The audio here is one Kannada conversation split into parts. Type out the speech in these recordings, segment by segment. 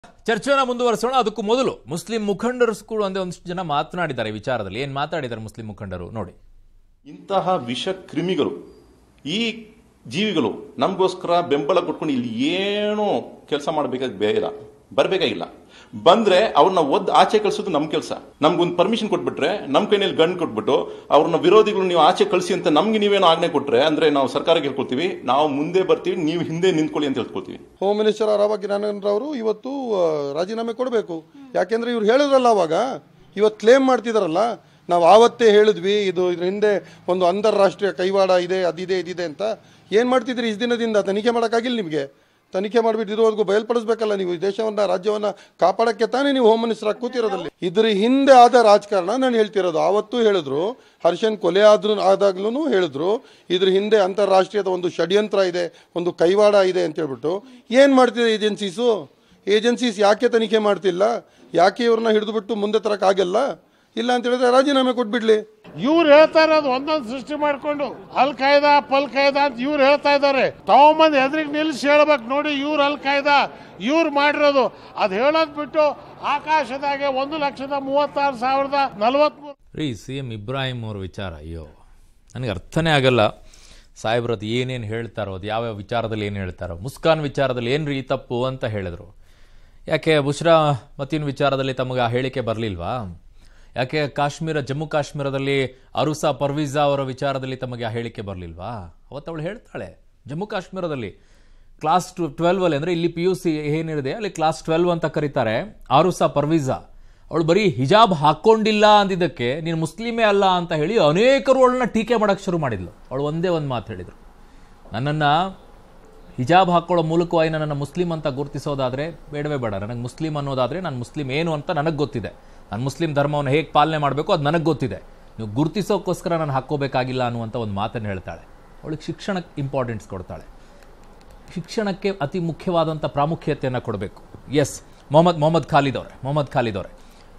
ಚರ್ಚೆನ ಮುಂದುವರಿಸೋಣ ಅದಕ್ಕೂ ಮೊದಲು ಮುಸ್ಲಿಂ ಮುಖಂಡರು ಕೂಡ ಒಂದೇ ಒಂದಿಷ್ಟು ಜನ ಮಾತನಾಡಿದ್ದಾರೆ ಈ ವಿಚಾರದಲ್ಲಿ ಏನ್ ಮಾತಾಡಿದ್ದಾರೆ ಮುಸ್ಲಿಂ ಮುಖಂಡರು ನೋಡಿ ಇಂತಹ ವಿಷ ಕ್ರಿಮಿಗಳು ಈ ಜೀವಿಗಳು ನಮಗೋಸ್ಕರ ಬೆಂಬಲ ಕೊಟ್ಕೊಂಡು ಇಲ್ಲಿ ಏನು ಕೆಲಸ ಮಾಡಬೇಕಾದ ಬೇಡ ಬರಬೇಕಾಗಿಲ್ಲ ಬಂದ್ರೆ ಅವ್ರನ್ನ ಒದ್ ಆಚೆ ಕಳ್ಸೋದು ನಮ್ ಕೆಲಸ ನಮ್ಗೊಂದು ಪರ್ಮಿಷನ್ ಕೊಟ್ಬಿಟ್ರೆ ನಮ್ ಕೈನಲ್ಲಿ ಗಂಡ್ ಕೊಟ್ಬಿಟ್ಟು ಅವ್ರನ್ನ ವಿರೋಧಿಗಳು ನೀವು ಆಚೆ ಕಳಿಸಿ ಅಂತ ನಮ್ಗೆ ನೀವೇನೋ ಆಜ್ಞೆ ಕೊಟ್ರೆ ಅಂದ್ರೆ ನಾವು ಸರ್ಕಾರಕ್ಕೆ ಹೇಳ್ಕೊಳ್ತೀವಿ ನಾವು ಮುಂದೆ ಬರ್ತೀವಿ ನೀವು ಹಿಂದೆ ನಿಂತ್ಕೊಳ್ಳಿ ಅಂತ ಹೇಳ್ಕೊಳ್ತೀವಿ ಹೋಮ್ ಮಿನಿಸ್ಟರ್ ಆರವ ಜ್ಞಾನೇಂದ್ರ ಅವರು ಇವತ್ತು ಆ, ರಾಜೀನಾಮೆ ಕೊಡಬೇಕು ಯಾಕೆಂದ್ರೆ ಇವ್ರು ಹೇಳಿದ್ರಲ್ಲ ಅವಾಗ ಇವತ್ತು ಕ್ಲೇಮ್ ಮಾಡ್ತಿದಾರಲ್ಲ ನಾವು ಆವತ್ತೇ ಹೇಳಿದ್ವಿ ಇದು ಇದ್ರ ಹಿಂದೆ ಒಂದು ಅಂತಾರಾಷ್ಟ್ರೀಯ ಕೈವಾಡ ಇದೆ ಅದಿದೆ ಇದಿದೆ ಅಂತ ಏನು ಮಾಡ್ತಿದ್ರಿ ಇಷ್ಟು ದಿನದಿಂದ ತನಿಖೆ ಮಾಡೋಕ್ಕಾಗಿಲ್ಲ ನಿಮಗೆ ತನಿಖೆ ಮಾಡಿಬಿಟ್ಟು ಇರೋವರೆಗೂ ಬಯಲ್ಪಡಿಸ್ಬೇಕಲ್ಲ ನೀವು ಈ ದೇಶವನ್ನ ರಾಜ್ಯವನ್ನ ಕಾಪಾಡಕ್ಕೆ ತಾನೇ ನೀವು ಹೋಮ್ ಮಿನಿಸ್ಟರ್ ಆಗಿ ಕೂತಿರೋದಲ್ಲಿ ಇದ್ರ ಹಿಂದೆ ಆದ ರಾಜಕಾರಣ ನಾನು ಹೇಳ್ತಿರೋದು ಆವತ್ತೂ ಹೇಳಿದ್ರು ಹರ್ಷನ್ ಕೊಲೆ ಆದ್ರೂ ಆದಾಗ್ಲೂ ಹೇಳಿದ್ರು ಇದ್ರ ಹಿಂದೆ ಅಂತಾರಾಷ್ಟ್ರೀಯದ ಒಂದು ಷಡ್ಯಂತ್ರ ಇದೆ ಒಂದು ಕೈವಾಡ ಇದೆ ಅಂತ ಹೇಳ್ಬಿಟ್ಟು ಏನು ಮಾಡ್ತಿದೆ ಏಜೆನ್ಸೀಸು ಏಜೆನ್ಸೀಸ್ ಯಾಕೆ ತನಿಖೆ ಮಾಡ್ತಿಲ್ಲ ಯಾಕೆ ಇವ್ರನ್ನ ಹಿಡಿದುಬಿಟ್ಟು ಮುಂದೆ ತರಕ್ಕಾಗಲ್ಲ ಇಲ್ಲ ಅಂತ ಹೇಳಿದ್ರೆ ರಾಜೀನಾಮೆ ಕೊಟ್ಬಿಡ್ಲಿ ಇವ್ರು ಹೇಳ್ತಾ ಇರೋದು ಒಂದೊಂದು ಸೃಷ್ಟಿ ಮಾಡ್ಕೊಂಡು ಅಲ್ ಕಾಯ್ದಾ ಪಲ್ ಕಾಯ್ದಾ ಅಂತ ಇವ್ರು ಹೇಳ್ತಾ ಇದ್ದಾರೆ ತಗೊಂಬಂದು ಎದುರಿಗೆ ನಿಲ್ಸಿ ಹೇಳ್ಬೇಕು ನೋಡಿ ಇವ್ರು ಅಲ್ ಕಾಯ್ದಾ ಇವ್ರು ಮಾಡಿರೋದು ಅದು ಹೇಳೋದ್ ಬಿಟ್ಟು ಆಕಾಶದಾಗೆ ಒಂದು ಲಕ್ಷದ ಮೂವತ್ತಾರು ಸಾವಿರದ ನಲವತ್ಮೂರು ರೀ ಸಿ ಎಂ ಇಬ್ರಾಹಿಂ ಅವ್ರ ವಿಚಾರ ಅಯ್ಯೋ ನನಗೆ ಅರ್ಥನೇ ಆಗಲ್ಲ ಸಾಹೇಬ್ರದ್ದು ಏನೇನು ಹೇಳ್ತಾರೋ ಅದು ಯಾವ್ಯಾವ ವಿಚಾರದಲ್ಲಿ ಏನು ಹೇಳ್ತಾರೋ ಮುಸ್ಕಾನ್ ವಿಚಾರದಲ್ಲಿ ಏನು ರೀ ತಪ್ಪು ಅಂತ ಹೇಳಿದ್ರು ಯಾಕೆ ಬುಷ್ರಾ ಮತೀನ್ ವಿಚಾರದಲ್ಲಿ ತಮಗೆ ಆ ಹೇಳಿಕೆ ಬರಲಿಲ್ವಾ ಯಾಕೆ ಕಾಶ್ಮೀರ ಜಮ್ಮು ಕಾಶ್ಮೀರದಲ್ಲಿ ಅರುಸಾ ಪರ್ವೀಜಾ ಅವರ ವಿಚಾರದಲ್ಲಿ ತಮಗೆ ಆ ಹೇಳಿಕೆ ಬರಲಿಲ್ವಾ ಅವತ್ತು ಅವಳು ಹೇಳ್ತಾಳೆ ಜಮ್ಮು ಕಾಶ್ಮೀರದಲ್ಲಿ ಕ್ಲಾಸ್ ಟು ಟ್ವೆಲ್ವ್ ಅಲ್ಲಿ ಅಂದರೆ ಇಲ್ಲಿ ಪಿ ಯು ಸಿ ಏನಿದೆ ಅಲ್ಲಿ ಕ್ಲಾಸ್ ಟ್ವೆಲ್ವ್ ಅಂತ ಕರೀತಾರೆ ಆರುಸಾ ಪರ್ವೀಜಾ ಅವಳು ಬರೀ ಹಿಜಾಬ್ ಹಾಕೊಂಡಿಲ್ಲ ಅಂದಿದ್ದಕ್ಕೆ ನೀನು ಮುಸ್ಲಿಮೇ ಅಲ್ಲ ಅಂತ ಹೇಳಿ ಅನೇಕರು ಅವಳನ್ನ ಟೀಕೆ ಮಾಡಕ್ಕೆ ಶುರು ಮಾಡಿದ್ಲು ಅವಳು ಒಂದೇ ಒಂದು ಮಾತು ಹೇಳಿದ್ರು ನನ್ನನ್ನು ಹಿಜಾಬ್ ಹಾಕೊಳ್ಳೋ ಮೂಲಕವಾಗಿ ನನ್ನನ್ನು ಮುಸ್ಲಿಂ ಅಂತ ಗುರುತಿಸೋದಾದ್ರೆ ಬೇಡವೇ ಬೇಡ ನನಗೆ ಮುಸ್ಲಿಂ ಅನ್ನೋದಾದ್ರೆ ನಾನು ಮುಸ್ಲಿಂ ಏನು ಅಂತ ನನಗೆ ಗೊತ್ತಿದೆ ನಾನು ಮುಸ್ಲಿಂ ಧರ್ಮವನ್ನು ಹೇಗೆ ಪಾಲನೆ ಮಾಡಬೇಕು ಅದು ನನಗೆ ಗೊತ್ತಿದೆ ನೀವು ಗುರುತಿಸೋಕ್ಕೋಸ್ಕರ ನಾನು ಹಾಕ್ಕೋಬೇಕಾಗಿಲ್ಲ ಅನ್ನುವಂಥ ಒಂದು ಮಾತನ್ನು ಹೇಳ್ತಾಳೆ ಅವಳಿಗೆ ಶಿಕ್ಷಣಕ್ಕೆ ಇಂಪಾರ್ಟೆನ್ಸ್ ಕೊಡ್ತಾಳೆ ಶಿಕ್ಷಣಕ್ಕೆ ಅತಿ ಮುಖ್ಯವಾದಂಥ ಪ್ರಾಮುಖ್ಯತೆಯನ್ನು ಕೊಡಬೇಕು ಎಸ್ ಮೊಹಮ್ಮದ್ ಮೊಹಮ್ಮದ್ ಖಾಲಿದ್ ಅವರೇ ಮೊಹಮ್ಮದ್ ಖಾಲಿದ್ ಅವರೇ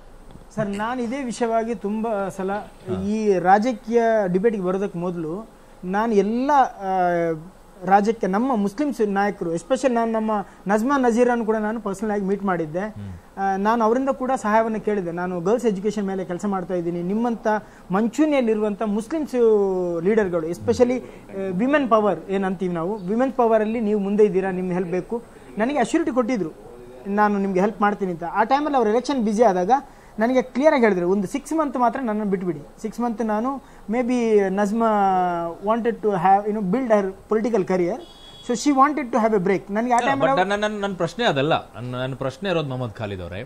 ಸರ್ ನಾನು ಇದೇ ವಿಷಯವಾಗಿ ತುಂಬ ಸಲ ಈ ರಾಜಕೀಯ ಡಿಬೇಟ್ಗೆ ಬರೋದಕ್ಕೆ ಮೊದಲು ನಾನು ಎಲ್ಲ ಆ, ರಾಜ್ಯಕ್ಕೆ ನಮ್ಮ ಮುಸ್ಲಿಮ್ಸ್ ನಾಯಕರು ಎಸ್ಪೆಷಲ್ ನಾನು ನಮ್ಮ ನಜ್ಮಾ ನಜೀರನ್ನು ಕೂಡ ನಾನು ಪರ್ಸನಲ್ ಆಗಿ ಮೀಟ್ ಮಾಡಿದ್ದೆ ಆ, ನಾನು ಅವರಿಂದ ಕೂಡ ಸಹಾಯವನ್ನು ಕೇಳಿದೆ ನಾನು ಗರ್ಲ್ಸ್ ಎಜುಕೇಷನ್ ಮೇಲೆ ಕೆಲಸ ಮಾಡ್ತಾ ಇದ್ದೀನಿ ನಿಮ್ಮಂಥ ಮಂಚೂಣಿಯಲ್ಲಿರುವಂಥ ಮುಸ್ಲಿಮ್ಸ್ ಲೀಡರ್ಗಳು ಎಸ್ಪೆಷಲಿ ವಿಮೆನ್ ಪವರ್ ಏನಂತೀವಿ ನಾವು ವಿಮೆನ್ ಪವರಲ್ಲಿ ನೀವು ಮುಂದೆ ಇದ್ದೀರಾ ನಿಮ್ಗೆ ಹೆಲ್ಪ್ ಬೇಕು ನನಗೆ ಅಶ್ಯೂರಿಟಿ ಕೊಟ್ಟಿದ್ರು ನಾನು ನಿಮಗೆ ಹೆಲ್ಪ್ ಮಾಡ್ತೀನಿ ಅಂತ ಆ ಟೈಮಲ್ಲಿ ಅವ್ರು ಎಲೆಕ್ಷನ್ ಬ್ಯುಸಿ ಆದಾಗ ನನಗೆ ಕ್ಲಿಯರಾಗಿ ಹೇಳಿದ್ರು ಒಂದು ಸಿಕ್ಸ್ ಮಂತ್ ಮಾತ್ರ ನನ್ನನ್ನು ಬಿಟ್ಬಿಡಿ ಸಿಕ್ಸ್ ಮಂತ್ ನಾನು maybe Najma wanted to have you know build her political career so she wanted to have a break ನನಗೆ ಆ ಬಟ್ ಟೈಮಲ್ಲಿ ನನ್ನ ನನ್ನ ನನ್ನ ಪ್ರಶ್ನೆ ಅದಲ್ಲ ನನ್ನ ನನ್ನ ಪ್ರಶ್ನೆ ಇರೋದು ಮೊಹಮ್ಮದ್ ಖಾಲಿದ್ ಅವರೇ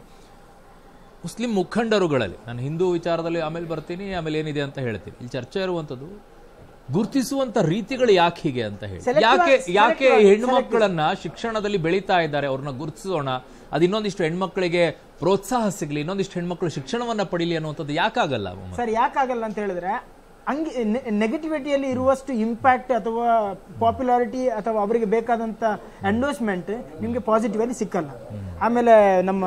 ಮುಸ್ಲಿಂ ಮುಖಂಡರುಗಳಲ್ಲಿ ನಾನು ಹಿಂದೂ ವಿಚಾರದಲ್ಲಿ ಆಮೇಲೆ ಬರ್ತೀನಿ ಆಮೇಲೆ ಏನಿದೆ ಅಂತ ಹೇಳ್ತೀನಿ ಇಲ್ಲಿ ಚರ್ಚೆ ಇರುವಂತದ್ದು ಗುರುತಿಸುವಂತ ರೀತಿಗಳು ಯಾಕೆ ಹೀಗೆ ಅಂತ ಹೇಳಿ Selective ಯಾಕೆ ಆಗಿ- ಯಾಕೆ selective ಆಗಿ- ಹೆಣ್ಣು ಮಕ್ಕಳನ್ನ ಶಿಕ್ಷಣದಲ್ಲಿ ಬೆಳೀತಾ ಇದ್ದಾರೆ ಅವ್ರನ್ನ ಗುರುತಿಸೋಣ ಅದು ಇನ್ನೊಂದಿಷ್ಟು ಹೆಣ್ಮಕ್ಳಿಗೆ ಪ್ರೋತ್ಸಾಹ ಸಿಗ್ಲಿ ಇನ್ನೊಂದಿಷ್ಟು ಹೆಣ್ಮಕ್ಳು ಶಿಕ್ಷಣವನ್ನ ಪಡೀಲಿ ಅನ್ನುವಂಥದ್ದು ಯಾಕಾಗಲ್ಲ ಮೊಹಮ್ಮದ್? ಸರ್ ಯಾಕಾಗಲ್ಲ ಅಂತ ಹೇಳಿದ್ರೆ ಹಂಗೆ ನೆಗೆಟಿವಿಟಿಯಲ್ಲಿ ಇರುವಷ್ಟು ಇಂಪ್ಯಾಕ್ಟ್ ಅಥವಾ ಪಾಪ್ಯುಲಾರಿಟಿ ಅಥವಾ ಅವರಿಗೆ ಬೇಕಾದಂಥ ಎಂಡೋಸ್ಮೆಂಟ್ ನಿಮಗೆ ಪಾಸಿಟಿವ್ ಅಲ್ಲಿ ಸಿಕ್ಕಲ್ಲ ಆಮೇಲೆ ನಮ್ಮ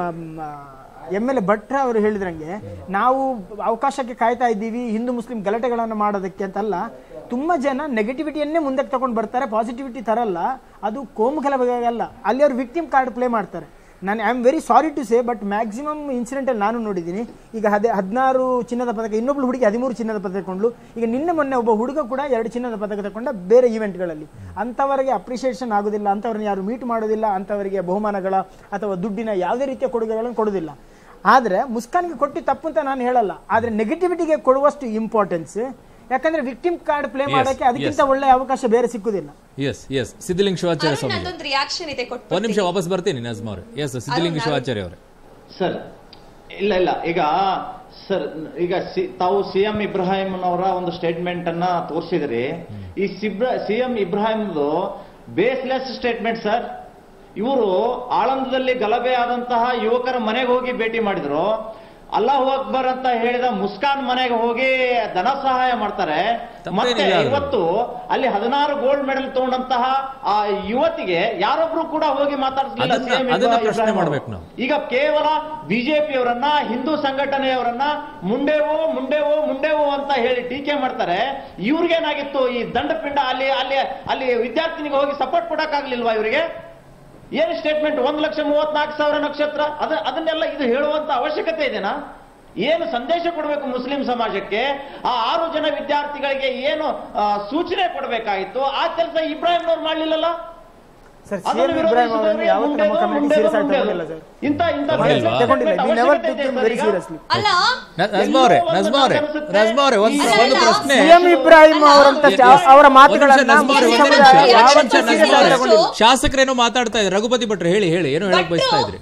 ಎಮ್ ಎಲ್ ಎ ಭಟ್ರ ಅವರು ಹೇಳಿದ್ರಂಗೆ ನಾವು ಅವಕಾಶಕ್ಕೆ ಕಾಯ್ತಾ ಇದ್ದೀವಿ ಹಿಂದೂ ಮುಸ್ಲಿಂ ಗಲಾಟೆಗಳನ್ನು ಮಾಡೋದಕ್ಕೆ ಅಂತಲ್ಲ ತುಂಬ ಜನ ನೆಗೆಟಿವಿಟಿಯನ್ನೇ ಮುಂದಕ್ಕೆ ತಗೊಂಡು ಬರ್ತಾರೆ ಪಾಸಿಟಿವಿಟಿ ತರಲ್ಲ ಅದು ಕೋಮು ಗಲಭೆಗಲ್ಲ ಅಲ್ಲಿ ಅವ್ರು ವಿಕ್ಟಿಮ್ ಕಾರ್ಡ್ ಪ್ಲೇ ಮಾಡ್ತಾರೆ ನಾನು I am very sorry to say but maximum incidentally ನಾನು ನೋಡಿದ್ದೀನಿ ಈಗ ಹದೆ ಹದಿನಾರು ಚಿನ್ನದ ಪದಕ ಇನ್ನೊಬ್ಳು ಹುಡುಗಿ ಹದಿಮೂರು ಚಿನ್ನದ ಪದಕ ತಗೊಂಡ್ಲು ಈಗ ನಿನ್ನೆ ಮೊನ್ನೆ ಒಬ್ಬ ಹುಡುಗ ಕೂಡ ಎರಡು ಚಿನ್ನದ ಪದಕ ತಗೊಂಡ ಬೇರೆ ಈವೆಂಟ್ಗಳಲ್ಲಿ ಅಂಥವರಿಗೆ ಅಪ್ರಿಷಿಯೇಷನ್ ಆಗೋದಿಲ್ಲ ಅಂಥವ್ರನ್ನ ಯಾರು ಮೀಟ್ ಮಾಡೋದಿಲ್ಲ ಅಂಥವರಿಗೆ ಬಹುಮಾನಗಳ ಅಥವಾ ದುಡ್ಡಿನ ಯಾವುದೇ ರೀತಿಯ ಕೊಡುಗೆಗಳನ್ನು ಕೊಡೋದಿಲ್ಲ ಆದರೆ ಮುಸ್ಕಾನ್ಗೆ ಕೊಟ್ಟು ತಪ್ಪು ಅಂತ ನಾನು ಹೇಳಲ್ಲ ಆದರೆ ನೆಗೆಟಿವಿಟಿಗೆ ಕೊಡುವಷ್ಟು ಇಂಪಾರ್ಟೆನ್ಸ್ ಯಾಕಂದ್ರೆ ವಿಕ್ಟಿಮ್ ಕಾರ್ಡ್ ಪ್ಲೇ ಮಾಡೋಕ್ಕೆ ಅದಕ್ಕಿಂತ ಒಳ್ಳೆ ಅವಕಾಶ ಬೇರೆ ಸಿಕ್ಕುದಿಲ್ಲ ಎಸ್ ಎಸ್ ಸಿದ್ಧಲಿಂಗ ಶಿವಾಚಾರ್ಯ ಅರುಣ್ ಸ್ವಾಮಿ ನಂದೊಂದು ರಿಯಾಕ್ಷನ್ ಇದೆ ಒಂದ್ ನಿಮಿಷ ಕೊಟ್ಟು ವಾಪಸ್ ಬರ್ತೀನಿ ನಜ್ಮಾ ಅವ್ರೆ ಎಸ್ ಸಿದ್ಧಲಿಂಗ ಅರುಣ್, ಶಿವಾಚಾರ್ಯ ಅವರೇ ಸರ್ ಇಲ್ಲ ಇಲ್ಲ ಈಗ ಸರ್ ಈಗ ಸಿ- ತಾವು ಸಿ ಎಂ ಇಬ್ರಾಹಿಂ ಅವರ ಒಂದು ಸ್ಟೇಟ್ಮೆಂಟ್ ಅನ್ನ ತೋರಿಸಿದ್ರಿ ಈ ಸಿ ಎಂ ಇಬ್ರಾಹಿಂದು ಬೇಸ್ಲೆಸ್ ಸ್ಟೇಟ್ಮೆಂಟ್ ಸರ್ ಇವರು ಆಳಂದದಲ್ಲಿ ಗಲಭೆ ಆದಂತಹ ಯುವಕರ ಮನೆಗೆ ಹೋಗಿ ಭೇಟಿ ಮಾಡಿದ್ರು ಅಲ್ಲಾಹು ಅಕ್ಬರ್ ಅಂತ ಹೇಳಿದ ಮುಸ್ಕಾನ್ ಮನೆಗೆ ಹೋಗಿ ಧನ ಸಹಾಯ ಮಾಡ್ತಾರೆ ತಪ್ಪೇನಿಲ್ಲ ಮತ್ತೆ ಅದ್ರಲ್ಲಿ. ಇವತ್ತು ಅಲ್ಲಿ ಹದಿನಾರು ಗೋಲ್ಡ್ ಮೆಡಲ್ ತಗೊಂಡಂತಹ ಆ ಯುವತಿಗೆ ಯಾರೊಬ್ರು ಕೂಡ ಹೋಗಿ ಮಾತಾಡಿಸಲಿಲ್ಲ ಅದನ್ನ- CM ಅದನ್ನ ಇಬ್ರಾಹಿಂ ಪ್ರಶ್ನೆ ಅವರು. ಮಾಡ್ಬೇಕು ನಾವು. ಈಗ ಕೇವಲ ಬಿಜೆಪಿಯವರನ್ನ ಹಿಂದೂ ಸಂಘಟನೆಯವರನ್ನ ಮುಂಡೇವೋ ಮುಂಡೇವೋ ಮುಂಡೇವೋ ಅಂತ ಹೇಳಿ ಟೀಕೆ ಮಾಡ್ತಾರೆ ಇವ್ರಿಗೇನಾಗಿತ್ತು ಈ ದಂಡಪಿಂಡ ಅಲ್ಲಿ ಅಲ್ಲಿ ಅಲ್ಲಿ ವಿದ್ಯಾರ್ಥಿನಿಗೆ ಹೋಗಿ ಸಪೋರ್ಟ್ ಕೊಡಕ್ಕಾಗ್ಲಿಲ್ವಾ ಇವರಿಗೆ ಏನು ಸ್ಟೇಟ್ಮೆಂಟ್ ಒಂದ್ ಲಕ್ಷ ಮೂವತ್ನಾಲ್ಕು ಸಾವಿರ ನಕ್ಷತ್ರ ಅದ ಅದನ್ನೆಲ್ಲ ಇದು ಹೇಳುವಂತ ಅವಶ್ಯಕತೆ ಇದೆನಾ ಏನು ಸಂದೇಶ ಕೊಡಬೇಕು ಮುಸ್ಲಿಂ ಸಮಾಜಕ್ಕೆ ಆ ಆರು ಜನ ವಿದ್ಯಾರ್ಥಿಗಳಿಗೆ ಏನು ಆ, ಸೂಚನೆ ಕೊಡಬೇಕಾಗಿತ್ತು ಆ ಕೆಲಸ ಇಬ್ರಾಹಿಂನವ್ರು ಮಾಡ್ಲಿಲ್ಲಲ್ಲ ಸರ್ ಅದನ್ನು ಸಿಎಂ ಇಬ್ರಾಹಿಂ ಅವರನ್ನು ವಿರೋಧಿಸಿದವರಿಗೆ ಯಾವತ್ತೂ ನಮ್ಮ ಮುಂದೆದು, ಕಮ್ಯುನಿಟಿ ಮುಂದೆದು, ಸೀರಿಯಸ್ ಆಗಿ ಮುಂದೆದು. ತಗೊಂಡಿಲ್ಲ ಸರ್ ಇಂಥ ಇಂಥ ತಗೊಂಡಿಲ್ವಾ? ತಗೊಂಡಿಲ್ಲ ವಿ ನೆವರ್ ಅವಶ್ಯಕತೆ ಟುಕ್ ಇದೆ ಹಿಮ್ ಸರ್ ವೆರಿ ಈಗ? ಸೀರಿಯಸ್ಲಿ ಅಲ್ಲ ನಜ್ಮಾ ಅವರೇ ನಜ್ಮಾ ಅವರೇ ನಜ್ಮಾ ಅವರೇ ಒಂದು ಇಲ್ಲ, ಒಂದು ಇಲ್ಲ. ಪ್ರಶ್ನೆ ಸಿಎಂ ಇಬ್ರಾಹಿಂ ಅವರಂತ ಚ- ಅವರ ಮಾತುಗಳನ್ನ ನಜ್ಮಾ ಅವರೇ, ಮುಸ್ಲಿಂ ಒಂದೇ ಸಮುದಾಯ ನಿಮಿಷ, ಯಾವತ್ತೂ ಒಂದೇ ನಿಮಿಷ, serious ನಜ್ಮಾ ಆಗಿ ಅವರೇ. ತಗೊಂಡಿಲ್ಲ. ಶಾಸಕರೇನೋ ಮಾತಾಡ್ತಾ ಇದ್ರು ರಘುಪತಿ ಭಟ್ರು ಹೇಳಿ ಹೇಳಿ ಏನು ಹೇಳಕ್ ಬಯಸ್ತಾ ಇದ್ರಿ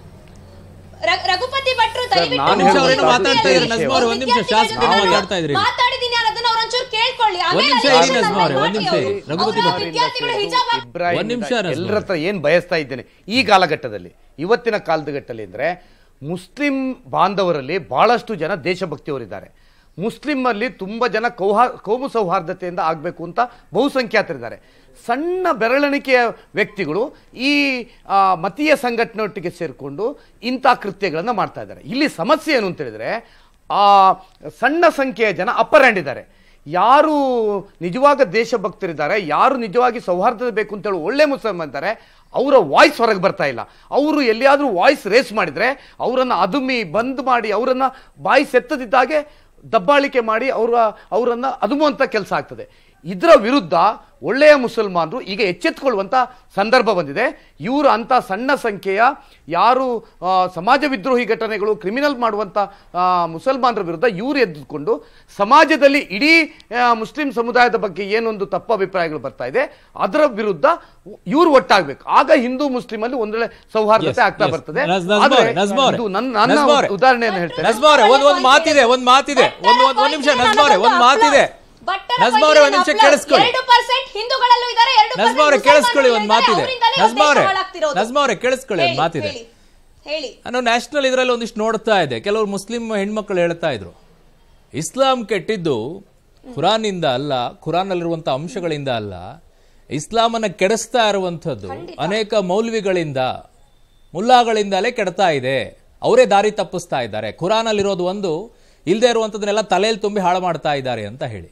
ರ- ರಘುಪತಿ ಭಟ್ರು ದಯವಿಟ್ಟು ನಾನು ನಿಮಿಷ ಅವ್ರೇನೋ ವಿದ್ಯಾರ್ಥಿಗಳ ಮಾತಾಡ್ತಾ ಇದ್ರು, ನಜ್ಮಾ ಅವ್ರೆ, ಒಂದ್ ನಿಮಿಷ, ಶಾಸಕರು ವಿದ್ಯಾರ್ಥಿಗಳ ಜೊತೆ ಮಾತಾಡ್ತಾ ಇದ್ರಿ. ಮಾತಾಡಿದೀನಿ ಅನ್ನೋದನ್ನ ಅವ್ರೊಂಚೂರು ಕೇಳ್ಕೊಳ್ಳಿ ಆಮೇಲೆ ನಿಮಿಷ ಅಲ್ಲಿ ಇರಿ ನಜ್ಮಾ ಅವ್ರೆ, ಒಂದ್ ಮಾಡಿ ನಿಮಿಷ ಅವ್ರು. ಇರಿ. ರಘುಪತಿ ಅವ್ರ ಭಟ್ರು. ವಿದ್ಯಾರ್ಥಿಗಳು ಹಿಜಾಬ್ ಹಾಕ್- ಇಬ್ರಾಹಿಂ ಒಂದ್ ನಿಮಿಷ ನಜ್ಮಾ ಎಲ್ಲರ ಹತ್ರ ಏನ್ ಬಯಸ್ತಾ ಇದ್ದೇನೆ ಈ ಕಾಲಘಟ್ಟದಲ್ಲಿ ಇವತ್ತಿನ ಕಾಲಘಟ್ಟದಲ್ಲಿ ಅಂದ್ರೆ ಮುಸ್ಲಿಂ ಬಾಂಧವರಲ್ಲಿ ಬಹಳಷ್ಟು ಜನ ದೇಶಭಕ್ತಿಯವರಿದ್ದಾರೆ ಮುಸ್ಲಿಮಲ್ಲಿ ತುಂಬ ಜನ ಕೌಹಾ ಕೋಮು ಸೌಹಾರ್ದತೆಯಿಂದ ಆಗಬೇಕು ಅಂತ ಬಹುಸಂಖ್ಯಾತರಿದ್ದಾರೆ ಸಣ್ಣ ಬೆರಳೆಣಿಕೆಯ ವ್ಯಕ್ತಿಗಳು ಈ ಆ, ಮತೀಯ ಸಂಘಟನೆಯೊಟ್ಟಿಗೆ ಸೇರಿಕೊಂಡು ಇಂಥ ಕೃತ್ಯಗಳನ್ನು ಮಾಡ್ತಾ ಇದ್ದಾರೆ ಇಲ್ಲಿ ಸಮಸ್ಯೆ ಏನು ಅಂತ ಹೇಳಿದ್ರೆ ಆ ಸಣ್ಣ ಸಂಖ್ಯೆಯ ಜನ ಅಪ್ಪರ್ ಹ್ಯಾಂಡ್ ಇದ್ದಾರೆ ಯಾರು ನಿಜವಾಗ ದೇಶಭಕ್ತರಿದ್ದಾರೆ ಯಾರು ನಿಜವಾಗಿ ಸೌಹಾರ್ದತೆ ಬೇಕು ಅಂತ ಹೇಳಿ ಒಳ್ಳೆ ಮುಸಲ್ಮಾನ್ ಇದ್ದಾರೆ ಅವರ ವಾಯ್ಸ್ ಹೊರಗೆ ಬರ್ತಾ ಇಲ್ಲ ಅವರು ಎಲ್ಲಿಯಾದರೂ ವಾಯ್ಸ್ ರೇಸ್ ಮಾಡಿದ್ರೆ ಅವರನ್ನು ಅದುಮಿ ಬಂದ್ ಮಾಡಿ ಅವರನ್ನ ಬಾಯಿ ಸೆತ್ತದಿದ್ದಾಗೆ ದಬ್ಬಾಳಿಕೆ ಮಾಡಿ ಅವರ ಅವರನ್ನ ಅದುಮುವಂಥ ಕೆಲಸ ಆಗ್ತದೆ ಇದರ ವಿರುದ್ಧ ಒಳ್ಳೆಯ ಮುಸಲ್ಮಾನರು ಈಗ ಎಚ್ಚೆತ್ತುಕೊಳ್ಳುವಂಥ ಸಂದರ್ಭ ಬಂದಿದೆ ಇವರು ಅಂತ ಸಣ್ಣ ಸಂಖ್ಯೆಯ ಯಾರು ಆ, ಸಮಾಜ ವಿದ್ರೋಹಿ ಘಟನೆಗಳು ಕ್ರಿಮಿನಲ್ ಮಾಡುವಂಥ ಆ, ಮುಸಲ್ಮಾನರ ವಿರುದ್ಧ ಇವರು ಎದ್ದುಕೊಂಡು ಸಮಾಜದಲ್ಲಿ ಇಡೀ ಆ, ಮುಸ್ಲಿಂ ಸಮುದಾಯದ ಬಗ್ಗೆ ಏನೊಂದು ತಪ್ಪು ಅಭಿಪ್ರಾಯಗಳು ಬರ್ತಾ ಇದೆ ಅದರ ವಿರುದ್ಧ ಇವರು ಒಟ್ಟಾಗಬೇಕು ಆಗ ಹಿಂದೂ ಮುಸ್ಲಿಂ ಅಲ್ಲಿ ಒಂದೊಳ್ಳೆ ಸೌಹಾರ್ದತೆ Yes, ಆಗ್ತಾ yes. ಬರ್ತದೆ ನಜ್- ನಜ್ಮಾ ಆದ್ರೆ ಅವ್ರೆ, ನಜ್ಮಾ ಅವ್ರೆ. ಇದು ನನ್ನ ನನ್ನ ನಜ್ಮಾ ಅವ್ರೆ. ಉದಾಹರಣೆಯನ್ನು ಹೇಳ್ತೇನೆ ನಜ್ಮಾ ಅವರೇ ಒಂದ್ ಒಂದ್ ಮಾತಿದೆ ಒಂದ್ ಮಾತಿದೆ ಒಂದ್ ಒಂದ್ ಒಂದ್ ನಿಮಿಷ ನಜ್ಮಾ ಅವರೇ ಒಂದ್ ಮಾತಿದೆ ಬಟ್ಟರ ನಜ್ಮಾ ಅವರೇ ಒಂದ್ ನಿಮಿಷ ಪೈಕಿ ಕೇಳಿಸ್ಕೊಳ್ಳಿ ಎರಡು ಪರ್ಸೆಂಟ್ ಹಿಂದೂಗಳಲ್ಲೂ ಇದ್ದಾರೆ ಎರಡು ನಜ್ಮಾ ಅವರೇ ಕೇಳಿಸ್ಕೊಳ್ಳಿ ಒಂದ್ ಮಾತಿದೆ ಅವರಿಂದಲೇ ನಜ್ಮಾ ಅವರೇ ದೇಶ ಹಾಳಾಗ್ತಿರೋದು. ನಜ್ಮಾ ಅವರೇ ಕೇಳಿಸ್ಕೊಳ್ಳಿ ಒಂದ್ ಹೇಳಿ, ಮಾತಿದೆ ಹೇಳಿ, ಹೇಳಿ ನಾನು ನ್ಯಾಷನಲ್ ಇದರಲ್ಲಿ ಒಂದಿಷ್ಟು ನೋಡ್ತಾ ಇದ್ದೆ ಕೆಲವರು ಮುಸ್ಲಿಂ ಹೆಣ್ಮಕ್ಳು ಹೇಳ್ತಾ ಇದ್ರು ಇಸ್ಲಾಂ ಕೆಟ್ಟಿದ್ದು ಖುರಾನಿಂದ ಅಲ್ಲ ಖುರಾನ್ನಲ್ಲಿರುವಂತಹ ಅಂಶಗಳಿಂದ ಅಲ್ಲ ಇಸ್ಲಾಮನ್ನ ಕೆಡಿಸ್ತಾ ಇರುವಂಥದ್ದು ಅನೇಕ ಮೌಲ್ವಿಗಳಿಂದ ಮುಲ್ಲಾಗಳಿಂದಲೇ ಕೆಡ್ತಾ ಇದೆ ಅವರೇ ದಾರಿ ತಪ್ಪಿಸ್ತಾ ಇದ್ದಾರೆ ಖುರಾನಲ್ಲಿರೋದು ಒಂದು ಇಲ್ಲದೆ ಇರುವಂಥದ್ದನ್ನೆಲ್ಲ ತಲೆಯಲ್ಲಿ ತುಂಬಿ ಹಾಳು ಮಾಡ್ತಾ ಇದ್ದಾರೆ ಅಂತ ಹೇಳಿ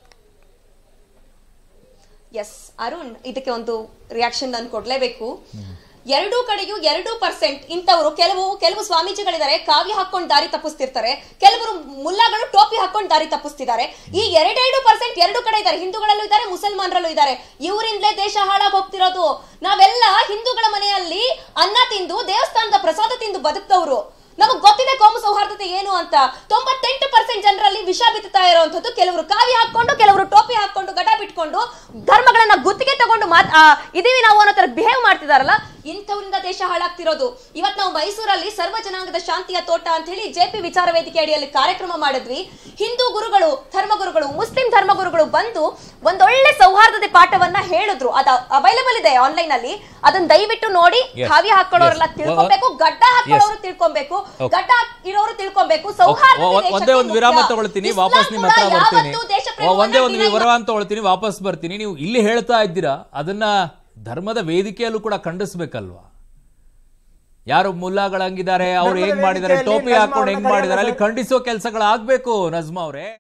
ಎಸ್ ಅರುಣ್ ಇದಕ್ಕೆ ಒಂದು ರಿಯಾಕ್ಷನ್ ನಾನು ಕೊಡ್ಲೇಬೇಕು ಎರಡೂ ಕಡೆಯೂ ಎರಡು ಪರ್ಸೆಂಟ್ ಇಂಥವ್ರು ಕೆಲವು ಕೆಲವು ಸ್ವಾಮೀಜಿಗಳಿದ್ದಾರೆ ಕಾವ್ಯ ಹಾಕೊಂಡು ದಾರಿ ತಪ್ಪಿಸ್ತಿರ್ತಾರೆ ಕೆಲವರು ಮುಲ್ಲಾಗಳು ಟೋಪಿ ಹಾಕೊಂಡು ದಾರಿ ತಪ್ಪಿಸ್ತಿದ್ದಾರೆ ಈ ಎರಡೆರಡು ಪರ್ಸೆಂಟ್ ಎರಡು ಕಡೆ ಇದ್ದಾರೆ ಹಿಂದೂಗಳಲ್ಲೂ ಇದ್ದಾರೆ ಮುಸಲ್ಮಾನರಲ್ಲೂ ಇದ್ದಾರೆ ಇವರಿಂದಲೇ ದೇಶ ಹಾಳಾಗಿ ಹೋಗ್ತಿರೋದು ನಾವೆಲ್ಲ ಹಿಂದೂಗಳ ಮನೆಯಲ್ಲಿ ಅನ್ನ ತಿಂದು ದೇವಸ್ಥಾನದ ಪ್ರಸಾದ ತಿಂದು ಬದುಕ್ತವ್ರು ನಮಗ್ ಗೊತ್ತಿದೆ ಕೋಮು ಸೌಹಾರ್ದತೆ ಏನು ಅಂತ ತೊಂಬತ್ತೆಂಟು ಪರ್ಸೆಂಟ್ ಜನರಲ್ಲಿ ವಿಷ ಬಿತ್ತುತ್ತಾ ಇರುವಂತದ್ದು ಕೆಲವರು ಕಾವಿ ಹಾಕೊಂಡು ಕೆಲವರು ಟೋಪಿ ಹಾಕೊಂಡು ಗಡ ಬಿಟ್ಕೊಂಡು ಧರ್ಮಗಳನ್ನ ಗುತ್ತಿಗೆ ತಗೊಂಡು ಮಾತ್ ಆ, ಇದೀವಿ ನಾವು ಅನ್ನೋ ತರ ಬಿಹೇವ್ ಮಾಡ್ತಿದಾರಲ್ಲ ಇಂಥವ್ರಿಂದ ದೇಶ ಹಾಳಾಗ್ತಿರೋದು ಇವತ್ ನಾವು ಮೈಸೂರಲ್ಲಿ ಸರ್ವ ಜನಾಂಗದ ಶಾಂತಿಯ ತೋಟ ಅಂತ ಹೇಳಿ ಜೆಪಿ ವಿಚಾರ ವೇದಿಕೆ ಅಡಿಯಲ್ಲಿ ಕಾರ್ಯಕ್ರಮ ಮಾಡಿದ್ವಿ ಹಿಂದೂ ಗುರುಗಳು ಧರ್ಮಗುರುಗಳು ಮುಸ್ಲಿಂ ಧರ್ಮಗುರುಗಳು ಬಂದು ಒಂದೊಳ್ಳೆ ಸೌಹಾರ್ದತೆ ಪಾಠವನ್ನ ಹೇಳಿದ್ರು ಅದ ಅವೈಲೇಬಲ್ ಇದೆ ಆನ್ಲೈನ್ ಅಲ್ಲಿ ಅದನ್ನ ದಯವಿಟ್ಟು ನೋಡಿ Yes. ಕಾವಿ ಹಾಕೊಳ್ಳೋರೆಲ್ಲ Yes. ತಿಳ್ಕೊಬೇಕು ಗಡ್ಡ ಹಾಕೊಳ್ಳೋರು ತಿಳ್ಕೊಬೇಕು Okay. ಗಡ್ಡ ಇರೋರು ತಿಳ್ಕೊಬೇಕು ಸೌಹಾರ್ದತೆ ಒ- ಒ- ಒಂದೇ ಒಂದು ದೇಶಕ್ಕೆ ವಿರಾಮ ಮುಖ್ಯ. ತಗೊಳ್ತೀನಿ ಇಸ್ಲಾಂ ವಾಪಸ್ ನಿಮ್ಮ ಕೂಡ ಹತ್ರ ಬರ್ತೀನಿ ಯಾವತ್ತೂ ದೇಶ ಒ- ಪ್ರೇಮವನ್ನ ಒಂದೇ ಒಂದು deny ವಿರಾಮ ತಗೊಳ್ತೀನಿ ವಾಪಸ್ ಬರ್ತೀನಿ ನೀವು ಇಲ್ಲಿ ಹೇಳ್ತಾ ಇದ್ದೀರಾ ಅದನ್ನ ಧರ್ಮದ ವೇದಿಕೆಯಲ್ಲೂ ಕೂಡ ಖಂಡಿಸ್ಬೇಕಲ್ವಾ ಯಾರು ಮುಲ್ಲಾಗಳಂಗಿದ್ದಾರೆ ಅವ್ರು ಧರ್ಮದ ಹೇಗ್ ಮಾಡಿದ್ದಾರೆ ವೇದಿಕೆಯಲ್ಲಿ ಟೋಪಿ ನಜ್ಮಾ ಹಾಕೊಂಡು ಅವ್ರನ್ನ ಹೆಂಗ್ ಮಾಡಿದ್ದಾರೆ ಅಲ್ಲಿ ಕರೆಯೋಣ ಖಂಡಿಸೋ ಕೆಲಸಗಳಾಗ್ಬೇಕು ನಜ್ಮಾ ಅವ್ರೆ